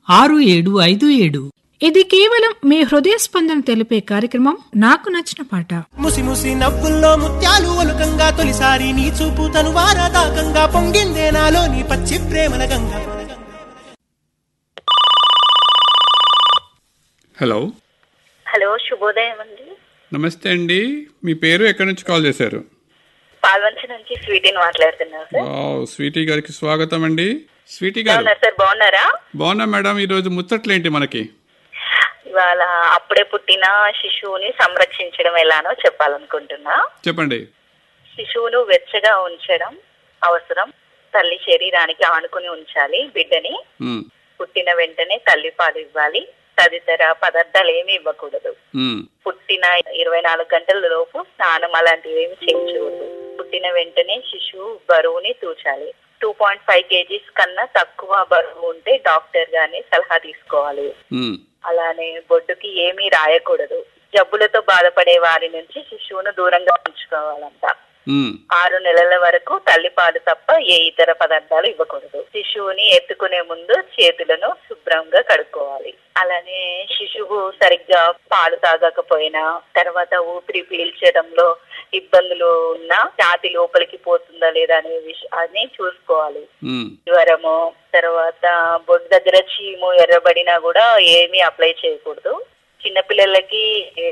ఆరు ఏడు ఐదు ఏడు ఇది కేవలం మీ హృదయ స్పందన తెలిపే కార్యక్రమం నాకు నచ్చిన పాట ముసి ముసి నవ్వుల్లో ముత్యాలు ఒలుకంగా తొలిసారి నీ చూపు తను వారదాకంగా పొంగిందే నాలో నీ పచ్చి ప్రేమల గంగ హలో హలో శుభోదయం అండి నమస్తే అండి మీ పేరు ఎక్కడి నుంచి కాల్ చేశారు పాల్వంచ నుంచి స్వీటీని మాట్లాడుతున్నాను సార్ వావ్ స్వీటీ గారికి స్వాగతం అండి స్వీటీ గారు బాగున్నారు సార్ బాగున్నారా బాగున్నా మేడం ఈరోజు ముచ్చట్లేంటి మనకి ఇవాళ అప్పుడే పుట్టిన శిశువుని సంరక్షించడం ఎలానో చెప్పాలనుకుంటున్నా చెప్పండి శిశువును వెచ్చగా ఉంచడం అవసరం తల్లి శరీరానికి ఆనుకుని ఉంచాలి బిడ్డని ఉమ్, పుట్టిన వెంటనే తల్లి పాలు ఇవ్వాలి తదితర పదార్థాలు ఏమి ఇవ్వకూడదు ఉమ్, పుట్టిన ఇరవై నాలుగు గంటల లోపు స్నానం అలాంటివి ఏమి చేయించకూడదు పుట్టిన వెంటనే శిశువు బరువుని తూచాలి టూ పాయింట్ ఫైవ్ కేజీస్ కన్నా తక్కువ బరువు ఉంటే డాక్టర్ గారిని సలహా తీసుకోవాలి ఉమ్, అలానే బొడ్డుకి ఏమీ రాయకూడదు జబ్బులతో బాధపడే వారి నుంచి శిశువును దూరంగా ఉంచుకోవాలంట ఉమ్, ఆరు నెలల వరకు తల్లిపాలు తప్ప ఏ ఇతర పదార్థాలు ఇవ్వకూడదు శిశువుని ఎత్తుకునే ముందు చేతులను శుభ్రంగా కడుక్కోవాలి అలానే శిశువు సరిగ్గా పాలు తాగకపోయినా తర్వాత ఊపిరి పీల్చడంలో ఇబ్బందులు ఉన్నా ఛాతి లోపలికి పోతుందా లేదా అనే విషయాన్ని చూసుకోవాలి ఉమ్, జ్వరము తర్వాత బొడ్డు దగ్గర చీము ఎర్రబడినా కూడా ఏమీ అప్లై చేయకూడదు చిన్నపిల్లలకి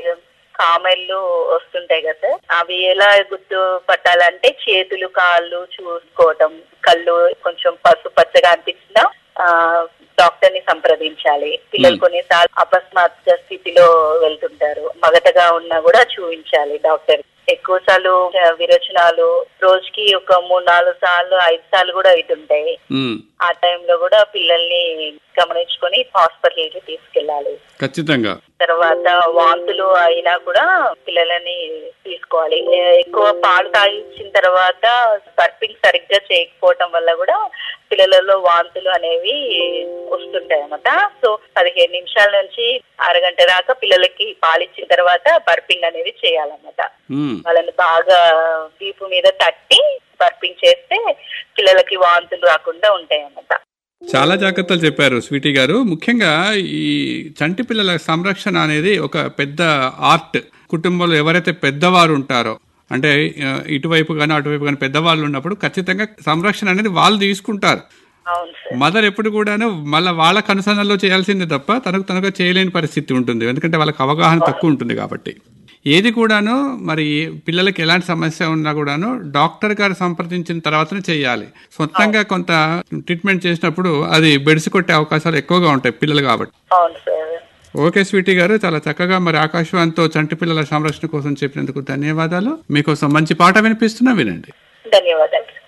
కామెళ్ళు వస్తుంటాయి కదా సార్ అవి ఎలా గుర్తు పట్టాలంటే చేతులు కాళ్ళు చూసుకోవటం కళ్ళు కొంచెం పసుపు పచ్చగా అనిపించినా ఆ డాక్టర్ ని సంప్రదించాలి పిల్లలు కొన్నిసార్లు అపస్మాత్క స్థితిలో వెళ్తుంటారు మగతగా ఉన్నా కూడా చూపించాలి డాక్టర్ ఎక్కువ సార్లు విరోచనాలు రోజుకి ఒక మూడు నాలుగు సార్లు ఐదు సార్లు కూడా అవుతుంటాయి ఉమ్, ఆ టైంలో కూడా పిల్లల్ని గమనించుకొని హాస్పిటల్ కి తీసుకెళ్ళాలి ఖచ్చితంగా తర్వాత వాంతులు అయినా కూడా పిల్లలని తీసుకోవాలి ఏ- ఎక్కువ పాలు తాగించిన తర్వాత బర్పింగ్ సరిగ్గా చేయకపోవటం వల్ల కూడా పిల్లలలో వాంతులు అనేవి వస్తుంటాయి అన్నమాట సో పదిహేను నిమిషాల నుంచి అరగంట దాకా పిల్లలకి పాలిచ్చిన తర్వాత బర్పింగ్ అనేది చేయాలన్నమాట ఉమ్, వాళ్ళని బాగా వీపు మీద తట్టి బర్పింగ్ చేస్తే పిల్లలకి వాంతులు రాకుండా ఉంటాయి అన్నమాట చాలా జాగ్రత్తలు చెప్పారు స్వీటీ గారు ముఖ్యంగా ఈ చంటి పిల్లల సంరక్షణ అనేది ఒక పెద్ద ఆర్ట్ కుటుంబంలో ఎవరైతే పెద్దవారు ఉంటారో అంటే ఆ, ఇటువైపు కానీ అటువైపు కానీ పెద్దవాళ్ళు ఉన్నప్పుడు ఖచ్చితంగా సంరక్షణ అనేది వాళ్ళు తీసుకుంటారు అవును సార్ మదర్ ఎప్పుడు కూడాను మళ్ళీ వాళ్ళ కనుసనలో చేయాల్సిందే తప్ప తనకు తనగా చేయలేని పరిస్థితి ఉంటుంది ఎందుకంటే వాళ్ళకి అవగాహన తక్కువ ఉంటుంది కాబట్టి ఏది కూడాను మరి పిల్లలకి ఎలాంటి సమస్య ఉన్నా కూడాను డాక్టర్ గారు సంప్రదించిన తర్వాతనే చేయాలి సొంతంగా కొంత ట్రీట్మెంట్ చేసినప్పుడు అది బెడిసి కొట్టే అవకాశాలు ఎక్కువగా ఉంటాయి పిల్లలు కాబట్టి అవును సార్ ఓకే స్వీటీ గారు చాలా చక్కగా మరి ఆకాశవాణితో చంటి పిల్లల సంరక్షణ కోసం చెప్పినందుకు ధన్యవాదాలు మీకోసం మంచి పాట వినిపిస్తున్నా వినండి ధన్యవాదాలు